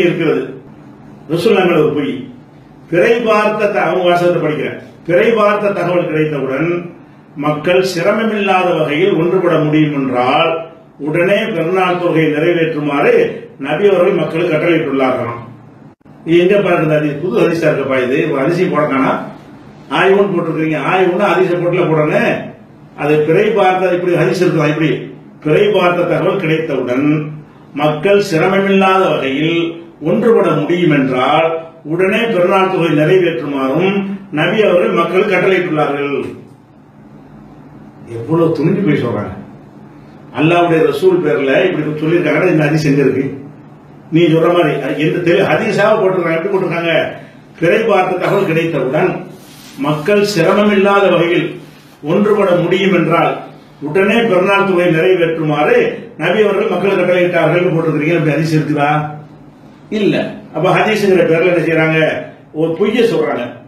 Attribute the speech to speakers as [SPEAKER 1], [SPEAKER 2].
[SPEAKER 1] இருக்கிறது ரசூல்லாங்கள் ஒரு பொய் பிறை பார்த்த த- அவங்க வாசகத்தை படிக்கிறேன் பிறை பார்த்த தகவல் கிடைத்தவுடன் மக்கள் சிரமமில்லாத வகையில் ஒன்றுபட முடியும் என்றால் உடனே பெருநாள் தொகையை நிறைவேற்றுமாறு நபி அவர்கள் மக்களுக்கு கட்டளையிட்டுள்ளார்களாம் இது எங்க பாருங்க அது புது ஹரிசா இருக்கப்பா இது ஒரு அரிசி போடக்கானா ஆய்வுன்னு போட்டிருக்கீங்க ஆய்வுன்னு அதிசய போட்டுல போடணும் அது பிறை பார்த்த இப்படி ஹரிசு இருக்கலாம் இப்படி பிறை பார்த்த தகவல் கிடைத்தவுடன் மக்கள் சிரமமில்லாத வகையில் ஒன்றுபட முடியும் என்றால் உடனே பெருநாள் தொகை நிறைவேற்றுமாறும் நபி அவர்கள் மக்கள் கட்டளையிட்டுள்ளார்கள் எவ்வளவு துணிஞ்சு போய் சொல்றாங்க அல்லாவுடைய ரசூல் பேர்ல இப்படி சொல்லியிருக்காங்க இந்த ஹதீஸ் எங்க இருக்கு நீ சொல்ற மாதிரி அது எந்த தெரி ஹதீஸாக போட்டிருக்காங்க எப்படி போட்டிருக்காங்க பிறை பார்த்த தகவல் கிடைத்தவுடன் மக்கள் சிரமமில்லாத வகையில் ஒன்றுபட முடியும் என்றால் உடனே பெருநாள் தொகை நிறைவேற்றுமாறு நபி அவர்கள் மக்கள் கட்டளையிட்டார்கள் போட்டிருக்கிறீங்க அப்படி ஹதீஸ் இருக்குதா இல்ல அப்ப ஹதீஸ்ங்கிற பேர்ல என்ன செய்யறாங்க ஒரு பொய்ய சொல்றாங்க